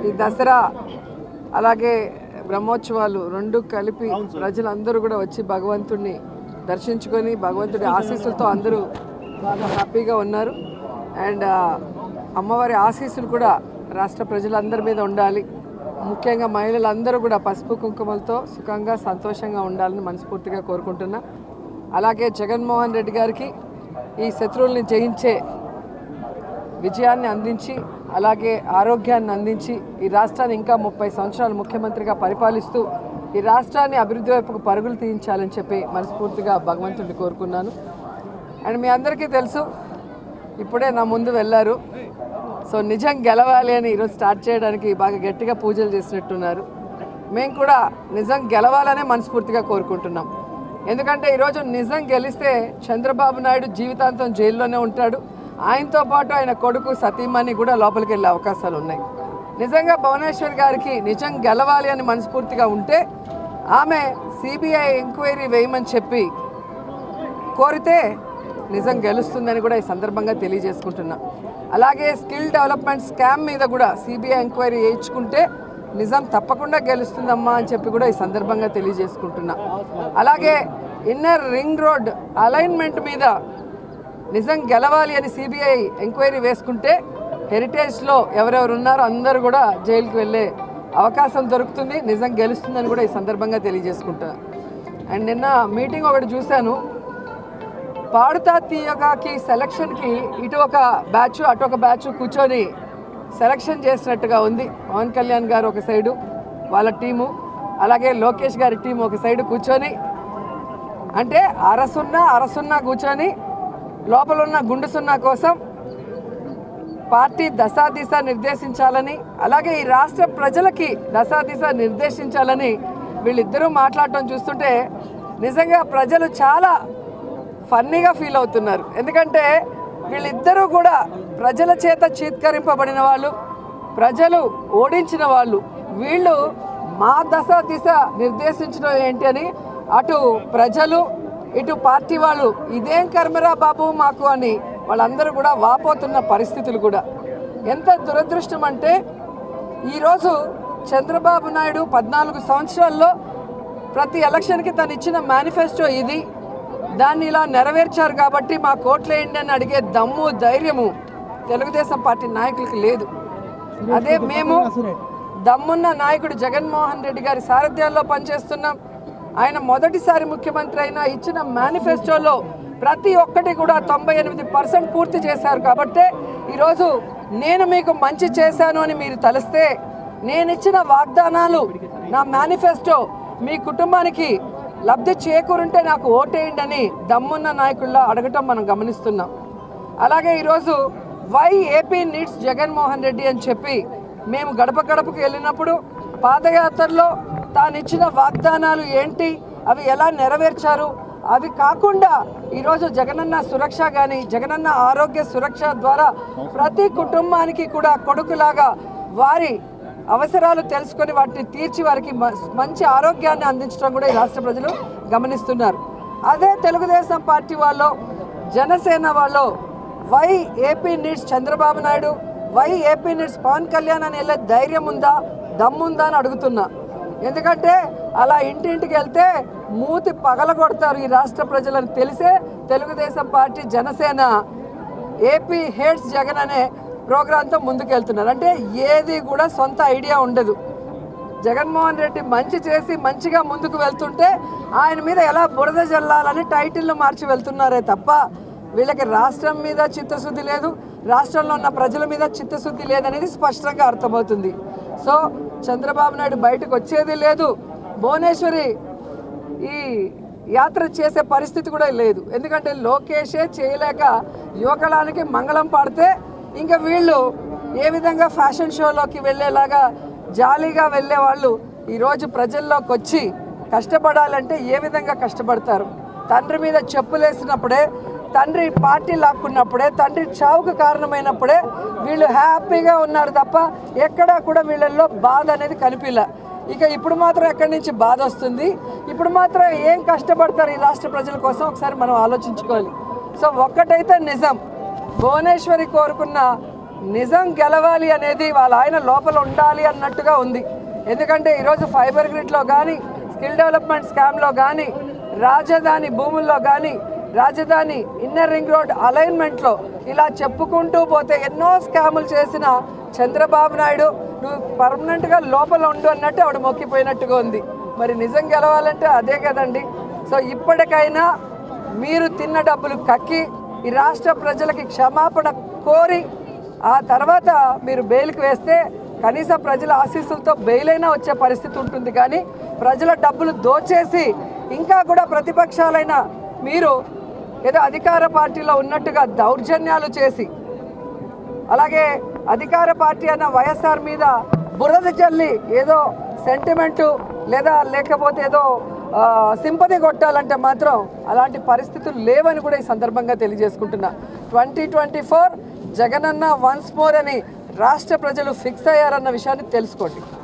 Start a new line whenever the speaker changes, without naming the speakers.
ఈ దసరా అలాగే బ్రహ్మోత్సవాలు రెండు కలిపి ప్రజలందరూ కూడా వచ్చి భగవంతుడిని దర్శించుకొని భగవంతుడి ఆశీస్సులతో అందరూ బాగా హ్యాపీగా ఉన్నారు అండ్ అమ్మవారి ఆశీస్సులు కూడా రాష్ట్ర ప్రజలందరి మీద ఉండాలి ముఖ్యంగా మహిళలందరూ కూడా పసుపు కుంకుమలతో సుఖంగా సంతోషంగా ఉండాలని మనస్ఫూర్తిగా కోరుకుంటున్నా అలాగే జగన్మోహన్ రెడ్డి గారికి ఈ శత్రువుల్ని జయించే విజయాన్ని అందించి అలాగే ఆరోగ్యాన్ని అందించి ఈ రాష్ట్రాన్ని ఇంకా ముప్పై సంవత్సరాలు ముఖ్యమంత్రిగా పరిపాలిస్తూ ఈ రాష్ట్రాన్ని అభివృద్ధి వైపుకు పరుగులు తీయించాలని చెప్పి మనస్ఫూర్తిగా భగవంతుడిని కోరుకున్నాను అండ్ మీ అందరికీ తెలుసు ఇప్పుడే నా ముందు వెళ్ళారు సో నిజం గెలవాలి అని ఈరోజు స్టార్ట్ చేయడానికి బాగా గట్టిగా పూజలు చేసినట్టున్నారు మేము కూడా నిజం గెలవాలనే మనస్ఫూర్తిగా కోరుకుంటున్నాం ఎందుకంటే ఈరోజు నిజం గెలిస్తే చంద్రబాబు నాయుడు జీవితాంతం జైల్లోనే ఉంటాడు ఆయనతో పాటు ఆయన కొడుకు సతీమణి కూడా లోపలికి వెళ్ళే అవకాశాలు ఉన్నాయి నిజంగా భువనేశ్వర్ గారికి నిజం గెలవాలి అని మనస్ఫూర్తిగా ఉంటే ఆమె సిబిఐ ఎంక్వైరీ వేయమని చెప్పి కోరితే నిజం గెలుస్తుందని కూడా ఈ సందర్భంగా తెలియజేసుకుంటున్నా అలాగే స్కిల్ డెవలప్మెంట్ స్కామ్ మీద కూడా సిబిఐ ఎంక్వైరీ చేయించుకుంటే నిజం తప్పకుండా గెలుస్తుందమ్మా అని చెప్పి కూడా ఈ సందర్భంగా తెలియజేసుకుంటున్నా అలాగే ఇన్నర్ రింగ్ రోడ్ అలైన్మెంట్ మీద నిజం గెలవాలి అని సిబిఐ ఎంక్వైరీ వేసుకుంటే హెరిటేజ్లో ఎవరెవరు ఉన్నారో అందరూ కూడా జైలుకి వెళ్ళే అవకాశం దొరుకుతుంది నిజం గెలుస్తుందని కూడా ఈ సందర్భంగా తెలియజేసుకుంటా అండ్ నిన్న మీటింగ్ ఒకటి చూశాను పాడుతా తీయగాకి సెలక్షన్కి ఇటు ఒక బ్యాచ్ అటు ఒక బ్యాచ్ కూర్చొని సెలక్షన్ చేసినట్టుగా ఉంది పవన్ కళ్యాణ్ గారు ఒక సైడు వాళ్ళ టీము అలాగే లోకేష్ గారి టీం ఒక సైడు కూర్చొని అంటే అరసున్నా అరసున్నా కూర్చొని లోపల ఉన్న గుండు సున్నా కోసం పార్టీ దశాదిశ నిర్దేశించాలని అలాగే ఈ రాష్ట్ర ప్రజలకి దశాదిశ నిర్దేశించాలని వీళ్ళిద్దరూ మాట్లాడటం చూస్తుంటే నిజంగా ప్రజలు చాలా ఫన్నీగా ఫీల్ అవుతున్నారు ఎందుకంటే వీళ్ళిద్దరూ కూడా ప్రజల చేత చీత్కరింపబడిన వాళ్ళు ప్రజలు ఓడించిన వాళ్ళు వీళ్ళు మా దశ దిశ నిర్దేశించడం ఏంటి అని అటు ప్రజలు ఇటు పార్టీ వాళ్ళు ఇదేం కర్మరా బాబు మాకు అని వాళ్ళందరూ కూడా వాపోతున్న పరిస్థితులు కూడా ఎంత దురదృష్టం అంటే ఈరోజు చంద్రబాబు నాయుడు పద్నాలుగు సంవత్సరాల్లో ప్రతి ఎలక్షన్కి తను ఇచ్చిన మేనిఫెస్టో ఇది దాన్ని ఇలా నెరవేర్చారు కాబట్టి మా కోట్లేయండి అని అడిగే దమ్ము ధైర్యము తెలుగుదేశం పార్టీ నాయకులకు లేదు అదే మేము దమ్మున్న నాయకుడు జగన్మోహన్ రెడ్డి గారి సారథ్యంలో పనిచేస్తున్నాం ఆయన మొదటిసారి ముఖ్యమంత్రి అయినా ఇచ్చిన మేనిఫెస్టోలో ప్రతి ఒక్కటి కూడా తొంభై ఎనిమిది పర్సెంట్ పూర్తి చేశారు కాబట్టే ఈరోజు నేను మీకు మంచి చేశాను అని మీరు తలిస్తే నేను ఇచ్చిన వాగ్దానాలు నా మేనిఫెస్టో మీ కుటుంబానికి లబ్ధి చేకూరుంటే నాకు ఓటేయండి అని దమ్మున్న నాయకుల్లో అడగటం మనం గమనిస్తున్నాం అలాగే ఈరోజు why AP needs Jaganmohan Reddy అని చెప్పి మేము గడప గడపకు వెళ్ళినప్పుడు పాదయాత్రలో తాను ఇచ్చిన వాగ్దానాలు ఏంటి అవి ఎలా నెరవేర్చారు అవి కాకుండా ఈరోజు జగనన్న సురక్ష కానీ జగనన్న ఆరోగ్య సురక్ష ద్వారా ప్రతి కుటుంబానికి కూడా కొడుకులాగా వారి అవసరాలు తెలుసుకొని వాటిని తీర్చి వారికి మ- మంచి ఆరోగ్యాన్ని అందించడం కూడా ఈ రాష్ట్ర ప్రజలు గమనిస్తున్నారు అదే తెలుగుదేశం పార్టీ వాళ్ళు జనసేన వాళ్ళు why AP needs Chandrababu Naidu why AP needs Pawan Kalyan అని వెళ్ళే ధైర్యం ఉందా దమ్ముందా అని అడుగుతున్నా ఎందుకంటే అలా ఇంటింటికి వెళ్తే మూతి పగలగొడతారు ఈ రాష్ట్ర ప్రజలను తెలిసే Telugu Desam party Janasena AP hates Jagan అనే ప్రోగ్రాంతో ముందుకెళ్తున్నారు అంటే ఏది కూడా సొంత ఐడియా ఉండదు జగన్మోహన్ రెడ్డి మంచి చేసి మంచిగా ముందుకు వెళ్తుంటే ఆయన మీద ఎలా బురద జల్లాలని టైటిల్ను మార్చి వెళ్తున్నారే తప్ప వీళ్ళకి రాష్ట్రం మీద చిత్తశుద్ధి లేదు రాష్ట్రంలో ఉన్న ప్రజల మీద చిత్తశుద్ధి లేదనేది స్పష్టంగా అర్థమవుతుంది సో చంద్రబాబు నాయుడు బయటకు వచ్చేది లేదు భువనేశ్వరి ఈ యాత్ర చేసే పరిస్థితి కూడా లేదు ఎందుకంటే లోకేషే చేయలేక యువకళానికి మంగళం పాడితే ఇంకా వీళ్ళు ఏ విధంగా ఫ్యాషన్ షోలోకి వెళ్ళేలాగా జాలీగా వెళ్ళే వాళ్ళు ఈరోజు ప్రజల్లోకి వచ్చి కష్టపడాలంటే ఏ విధంగా కష్టపడతారు తండ్రి మీద చెప్పులేసినప్పుడే తండ్రి పార్టీ లాక్కున్నప్పుడే తండ్రి చావుకు కారణమైనప్పుడే వీళ్ళు హ్యాపీగా ఉన్నారు తప్ప ఎక్కడా కూడా వీళ్ళల్లో బాధ అనేది కనిపిల్ల ఇక ఇప్పుడు మాత్రం ఎక్కడి నుంచి బాధ వస్తుంది ఇప్పుడు మాత్రం ఏం కష్టపడతారు ఈ రాష్ట్ర ప్రజల కోసం ఒకసారి మనం ఆలోచించుకోవాలి సో ఒక్కటైతే నిజం భువనేశ్వరి కోరుకున్న నిజం గెలవాలి అనేది వాళ్ళ ఆయన లోపల ఉండాలి అన్నట్టుగా ఉంది ఎందుకంటే ఈరోజు ఫైబర్ గ్రిడ్లో కానీ స్కిల్ డెవలప్మెంట్ స్కామ్లో కానీ రాజధాని భూముల్లో కానీ రాజధాని ఇన్నర్ రింగ్ రోడ్ అలైన్మెంట్లో ఇలా చెప్పుకుంటూ పోతే ఎన్నో స్కాములు చేసిన చంద్రబాబు నాయుడు నువ్వు పర్మనెంట్గా లోపల ఉండు అన్నట్టు ఆవిడ మొక్కిపోయినట్టుగా ఉంది మరి నిజం గెలవాలంటే అదే కదండి సో ఇప్పటికైనా మీరు తిన్న డబ్బులు కక్కి ఈ రాష్ట్ర ప్రజలకి క్షమాపణ కోరి ఆ తర్వాత మీరు బెయిల్కి వేస్తే కనీసం ప్రజల ఆశీస్సులతో బెయిల్ అయినా వచ్చే పరిస్థితి ఉంటుంది కానీ ప్రజల డబ్బులు దోచేసి ఇంకా కూడా ప్రతిపక్షాలైన మీరు ఏదో అధికార పార్టీలో ఉన్నట్టుగా దౌర్జన్యాలు చేసి అలాగే అధికార పార్టీ అన్న వైఎస్ఆర్ మీద బురద చల్లి ఏదో సెంటిమెంటు లేదా లేకపోతే ఏదో సింపతి కొట్టాలంటే మాత్రం అలాంటి పరిస్థితులు లేవని కూడా ఈ సందర్భంగా తెలియజేసుకుంటున్నా twenty twenty four Jagananna once more అని రాష్ట్ర ప్రజలు ఫిక్స్ అయ్యారన్న విషయాన్ని తెలుసుకోండి